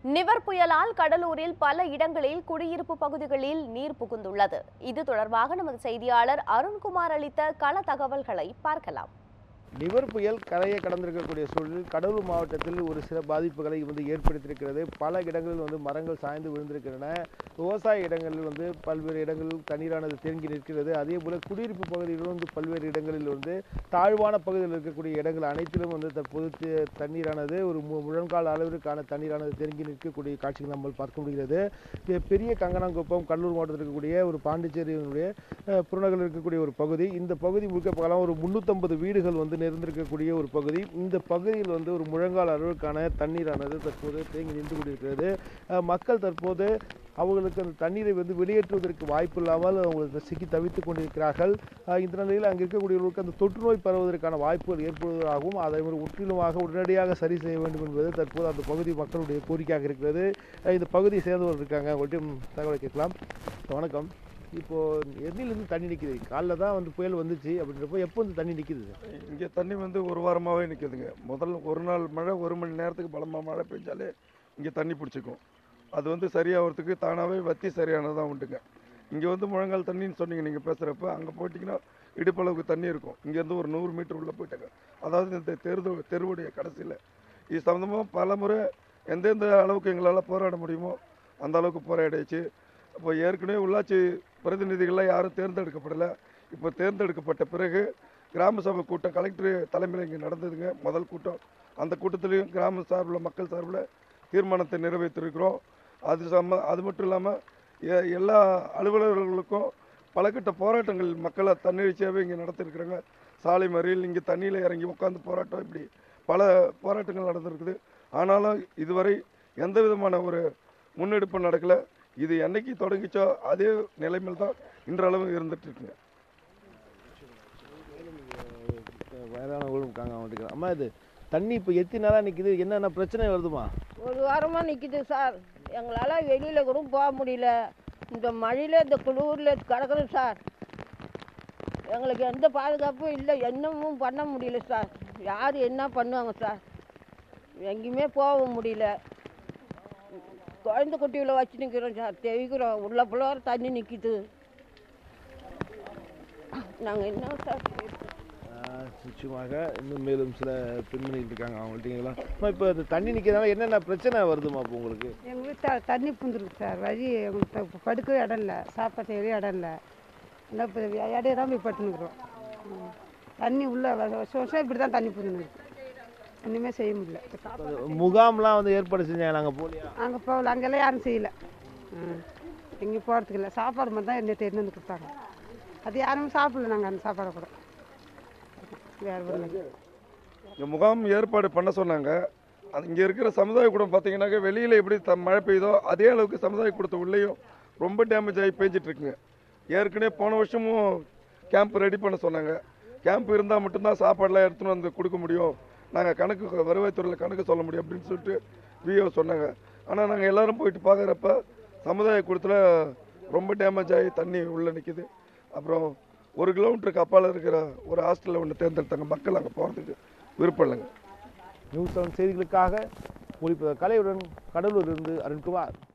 நிவர் புயலால் கடலூரில் பல இடங்களில் குடியிருப்பு பகுதிகளில் நீர் புகுந்துள்ளது இது தொடர்பாக நமது செய்தியாளர் அருண்குமார் அளித்த கள தகவல்களை பார்க்கலாம் நிவர் புயல் கரையை கடந்திருக்கக்கூடிய சூழலில் கடலூர் மாவட்டத்தில் ஒரு சில பாதிப்புகளை வந்து ஏற்படுத்தியிருக்கிறது பல இடங்களில் வந்து மரங்கள் சாய்ந்து விழுந்திருக்கின்றன விவசாய இடங்களில் வந்து பல்வேறு இடங்களில் தண்ணீரானது தேங்கி நிற்கிறது அதே போல குடியிருப்பு பகுதிகளிலும் வந்து பல்வேறு இடங்களில் வந்து தாழ்வான பகுதியில் இருக்கக்கூடிய இடங்கள் அனைத்திலும் வந்து தற்போது தி- தண்ணீரானது ஒரு மு- முழங்கால் அளவிற்கான தண்ணீரானது தேங்கி நிற்கக்கூடிய காட்சிகள் நம்ம பார்க்க முடிகிறது இது பெரிய கங்கனாங்குப்பம் கடலூர் மாவட்டத்தில் இருக்கக்கூடிய ஒரு பாண்டிச்சேரியினுடைய அஹ், புறநகரில் இருக்கக்கூடிய ஒரு பகுதி இந்த பகுதி முழுக்க பார்க்கலாம் ஒரு முந்நூற்றம்பது வீடுகள் வந்து நிறைந்திருக்கக்கூடிய ஒரு பகுதி இந்த பகுதியில் வந்து ஒரு முழங்கால் அளவுக்கான தண்ணீரானது தற்போது தேங்கி நின்று கொண்டிருக்கிறது அஹ், மக்கள் தற்போது அவர்களுக்கு அந்த தண்ணீரை வந்து வெளியேற்றுவதற்கு வாய்ப்பு இல்லாமல் அவங்களுக்கு சிக்கி தவித்துக் கொண்டிருக்கிறார்கள் அஹ், இந்த நிலையில் அங்கே இருக்கக்கூடியவர்களுக்கு அந்த தொற்று நோய் பரவுவதற்கான வாய்ப்புகள் ஏற்படுவதாகவும் அதை ஒரு முற்றிலுமாக உடனடியாக சரி செய்ய வேண்டும் என்பது தற்போது அந்த பகுதி மக்களுடைய கோரிக்கையாக இருக்கிறது அஹ், இந்த பகுதியை சேர்ந்தவர் இருக்காங்க அவங்கள்ட்ட தகவலை கேட்கலாம் வணக்கம் இப்போ எண்ணிலிருந்து தண்ணி நிற்கிது காலைல தான் வந்து புயல் வந்துச்சு அப்படின்றப்போ எப்போ வந்து தண்ணி நிற்கிது இங்கே தண்ணி வந்து ஒரு வாரமாகவே நிற்குதுங்க முதல்ல ஒரு நாள் மழை ஒரு மணி நேரத்துக்கு பலமாக மழை பெஞ்சாலே இங்கே தண்ணி பிடிச்சிக்கும் அது வந்து சரியாகிறதுக்கு தானாகவே வத்தி சரியானதான் உண்டுங்க இங்கே வந்து முழங்கால் தண்ணின்னு சொன்னீங்க நீங்கள் பேசுகிறப்ப அங்கே போயிட்டீங்கன்னா இடுப்பளவுக்கு தண்ணி இருக்கும் இங்கேருந்து ஒரு நூறு மீட்டர் உள்ளே போயிட்டாங்க அதாவது இந்த தெரு தெருவுடைய கடைசியில் இது சம்மந்தமாக பல முறை எந்தெந்த அளவுக்கு எங்களால் போராட முடியுமோ அந்த அளவுக்கு போராடிச்சு இப்போ ஏற்கனவே உள்ளாட்சி பிரதிநிதிகள்லாம் யாரும் தேர்ந்தெடுக்கப்படலை இப்போ தேர்ந்தெடுக்கப்பட்ட பிறகு கிராம சபை கூட்டம் கலெக்டர் தலைமையில் இங்கே நடந்ததுங்க முதல் கூட்டம் அந்த கூட்டத்திலையும் கிராம சார்பில் மக்கள் சார்பில் தீர்மானத்தை நிறைவேற்றிருக்கிறோம் அது சம்ம அது மட்டும் இல்லாமல் எ- எல்லா அலுவலர்களுக்கும் பலகட்ட போராட்டங்கள் மக்களை தன்னெழுச்சியாகவே இங்கே நடத்திருக்கிறாங்க சாலை மறியல் இங்கே தண்ணியில் இறங்கி உட்காந்து போராட்டம் இப்படி பல போராட்டங்கள் நடந்திருக்குது ஆனாலும் இதுவரை எந்த விதமான ஒரு முன்னெடுப்பு நடக்கலை இது என்னைக்கு தொடங்கிச்சோ அதே நிலைமையில் தான் இன்றளவு இருந்துட்டு இருக்குங்க வயதானவர்களும் இருக்காங்க அவங்கள்ட்ட அம்மா இது தண்ணி இப்போ எத்தனை நாளாக நிற்கிது என்னென்ன பிரச்சனை வருதுமா ஒரு வாரமாக நிற்கிது சார் எங்களால் வெளியில் கூட போக முடியல இந்த மழையில் இந்த குளூரில் கிடக்குறோம் சார் எங்களுக்கு எந்த பாதுகாப்பும் இல்லை என்னமும் பண்ண முடியல சார் யார் என்ன பண்ணுவாங்க சார் எங்கேயுமே போக முடியல குழந்தை குட்டியில் வச்சு நிற்கிறோம் சார் தெவிக்கிறோம் உள்ள புள்ள தண்ணி நிற்கிது நாங்கள் என்ன சார் செய்யறது? நிச்சயமாக இன்னும் மேலும் சில பெண்மணிகள் இருக்காங்க அவங்கள்ட்டீங்களா அம்மா இப்போ இது தண்ணி நிற்கிறதால என்னென்ன பிரச்சனை வருதுமா இப்போ உங்களுக்கு எங்கள் வீட்டில் தண்ணி புந்துருக்கு சார் வழி எங்களுக்கு த- படுக்கவே இடம் இல்லை சாப்பாடு செய்யவே இடம் இல்லை என்ன இப்போ இடையே தான் போய் படுத்துனுக்குறோம் ம். தண்ணி உள்ள வருஷம் வருஷம் இப்படி தான் தண்ணி புந்துன்னு இருக்கு ஒன்றுமே செய்ய முடியல இப்ப சாப்பாடு முகாம்லாம் வந்து ஏற்பாடு செஞ்சாங்க நாங்கள் போலியா அங்கே போகல அங்கெல்லாம் யாரும் செய்யலை ம் எங்கேயும் போகிறதுக்கு இல்லை சாப்பாடு மட்டும் தான் என்ன தெரிந்து வந்து கொடுத்தாங்க அது யாரும் சாப்பிடல நாங்கள் அந்த சாப்பாடை கூட வேறு ஒன்றும் இங்கே முகாம் ஏற்பாடு பண்ண சொன்னாங்க அது இங்கே இருக்கிற சமுதாய கூடம் பார்த்தீங்கன்னாக்க வெளியில் எப்படி த மழை பெய்யுதோ அதே அளவுக்கு சமுதாய கூடத்து உள்ளேயும் ரொம்ப டேமேஜ் ஆகி பேஞ்சிட்டு இருக்குங்க ஏற்கனவே போன வருஷமும் கேம்ப் ரெடி பண்ண சொன்னாங்க கேம்ப் இருந்தால் மட்டும்தான் சாப்பாடெலாம் எடுத்துன்னு வந்து கொடுக்க முடியும் நாங்கள் கணக்கு வருவாய்த்துறையில் கணக்கு சொல்ல முடியும் அப்படின்னு சொல்லிட்டு விஓ சொன்னாங்க ஆனால் நாங்கள் எல்லாரும் போயிட்டு பார்க்குறப்ப சமுதாய கூடத்தில் ரொம்ப டேமேஜ் ஆகி தண்ணி உள்ளே நிற்கிது அப்புறம் ஒரு கிலோமீட்டருக்கு அப்பால் இருக்கிற ஒரு ஹாஸ்டலில் ஒன்று தேர்ந்தெடுத்தாங்க மக்கள் அங்கே போகிறதுக்கு விருப்பம் இல்லைங்க நியூஸ் செவன் செய்திகளுக்காக ஒளிப்பத கலையுடன் கடலூரிலிருந்து அருண்குமார்